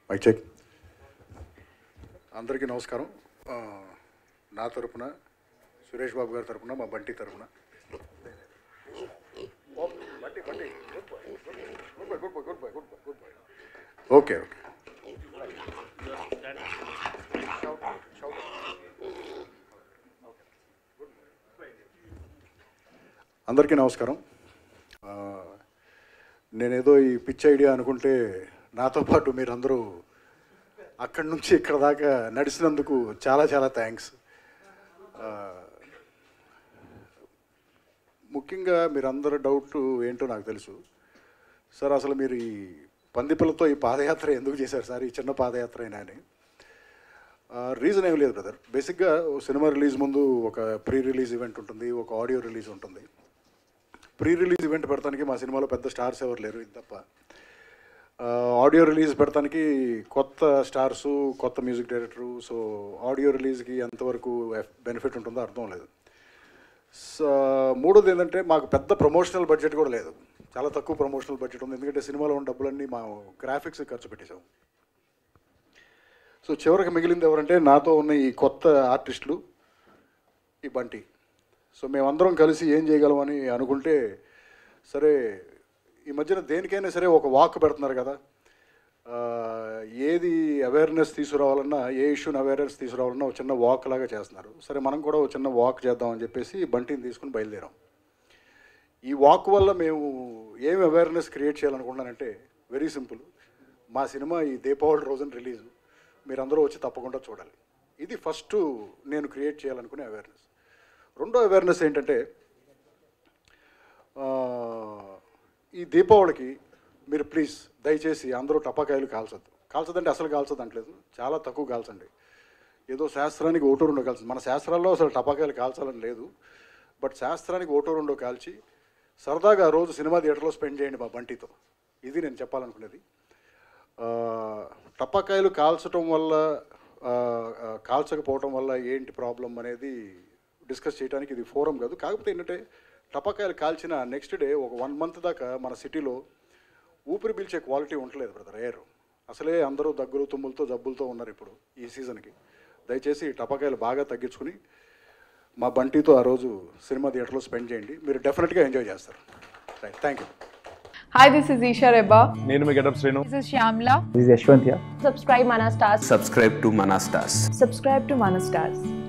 Mic check అందరికీ నమస్కారం ఆ, నా తరపున సురేష్ బాబు గారి తరపున మా బంటి తరపున ఓకే ఓకే అందరికీ నమస్కారం ఆ, నేనేదో ఈ పిచ్ ఐడియా అనుకుంటే నాతో పాటు మీరందరూ అక్కడి నుంచి ఇక్కడ దాకా నడిచినందుకు చాలా చాలా థ్యాంక్స్ ముఖ్యంగా మీరందరూ డౌట్ ఏంటో నాకు తెలుసు సార్ అసలు మీరు ఈ పందిపిల్లతో ఈ పాదయాత్ర ఎందుకు చేశారు సార్ ఈ చిన్న పాదయాత్ర అయినా అని రీజన్ ఏం లేదు బ్రదర్ బేసిక్గా ఓ సినిమా రిలీజ్ ముందు ఒక ప్రీ రిలీజ్ ఈవెంట్ ఉంటుంది ఒక ఆడియో రిలీజ్ ఉంటుంది ప్రీ రిలీజ్ ఈవెంట్ పెడతానికి మా సినిమాలో పెద్ద స్టార్స్ ఎవరు లేరు ఇది తప్ప ఆ, ఆడియో రిలీజ్ పెడతానికి కొత్త స్టార్సు కొత్త మ్యూజిక్ డైరెక్టరు సో ఆడియో రిలీజ్కి ఎంతవరకు బెనిఫిట్ ఉంటుందో అర్థం లేదు సో మూడోది ఏంటంటే మాకు పెద్ద ప్రమోషనల్ బడ్జెట్ కూడా లేదు చాలా తక్కువ ప్రమోషనల్ బడ్జెట్ ఉంది ఎందుకంటే సినిమాలో ఉన్న డబ్బులన్నీ మా గ్రాఫిక్స్ ఖర్చు పెట్టేశాం సో చివరికి మిగిలింది ఎవరంటే నాతో ఉన్న ఈ కొత్త ఆర్టిస్టులు ఈ బంటి సో మేమందరం కలిసి ఏం చేయగలమని అనుకుంటే సరే ఈ మధ్యన దేనికైనా సరే ఒక వాక్ పెడుతున్నారు కదా ఆ, ఏది అవేర్నెస్ తీసుకురావాలన్నా ఏ ఇష్యూని అవేర్నెస్ తీసుకురావాలన్నా ఒక చిన్న వాక్ లాగా చేస్తున్నారు సరే మనం కూడా ఒక చిన్న వాక్ చేద్దామని చెప్పేసి బంటిని తీసుకుని బయలుదేరాం ఈ వాక్ వల్ల మేము ఏం అవేర్నెస్ క్రియేట్ చేయాలనుకుంటున్నానంటే వెరీ సింపుల్ మా సినిమా ఈ దీపావళి రోజున రిలీజు మీరందరూ వచ్చి తప్పకుండా చూడాలి ఇది ఫస్ట్ నేను క్రియేట్ చేయాలనుకునే అవేర్నెస్ రెండో అవేర్నెస్ ఏంటంటే ఆ, ఈ దీపావళికి మీరు ప్లీజ్ దయచేసి అందరూ టపాకాయలు కాల్చొద్దు కాల్చదంటే అసలు కాల్చదు అంటలేదు చాలా తక్కువ కాల్చండి ఏదో శాస్త్రానికి ఓటో రెండో కాల్చదు మన శాస్త్రాల్లో అసలు టపాకాయలు కాల్చాలని లేదు బట్ శాస్త్రానికి ఓటో రెండో కాల్చి సరదాగా ఆ రోజు సినిమా థియేటర్లో స్పెండ్ చేయండి మా బంటితో ఇది నేను చెప్పాలనుకునేది ఆ, టపాకాయలు కాల్చడం వల్ల ఆ, ఆ, కాల్చకపోవటం వల్ల ఏంటి ప్రాబ్లం అనేది డిస్కస్ చేయడానికి ఇది ఫోరం కాదు కాకపోతే ఏంటంటే టపాకాయలు కాల్చిన నెక్స్ట్ డే ఒక వన్ మంత్ దాకా మన సిటీలో ఊపిరి పీల్చే క్వాలిటీ ఉండలేదు బ్రదర్ ఎయిర్ అసలే అందరూ దగ్గులు తుమ్ములతో జబ్బులతో ఉన్నారు ఇప్పుడు ఈ సీజన్కి దయచేసి టపాకాయలు బాగా తగ్గించుకుని మా బంటితో ఆ రోజు సినిమా థియేటర్లో స్పెండ్ చేయండి మీరు డెఫినెట్గా ఎంజాయ్ చేస్తారు right thank you Hi, this is Isha Reba. నేను మీ getup Srinu This is Shyamla. This is Yashwant here. subscribe Mana Stars. subscribe to Manastas. Subscribe to Mana Stars.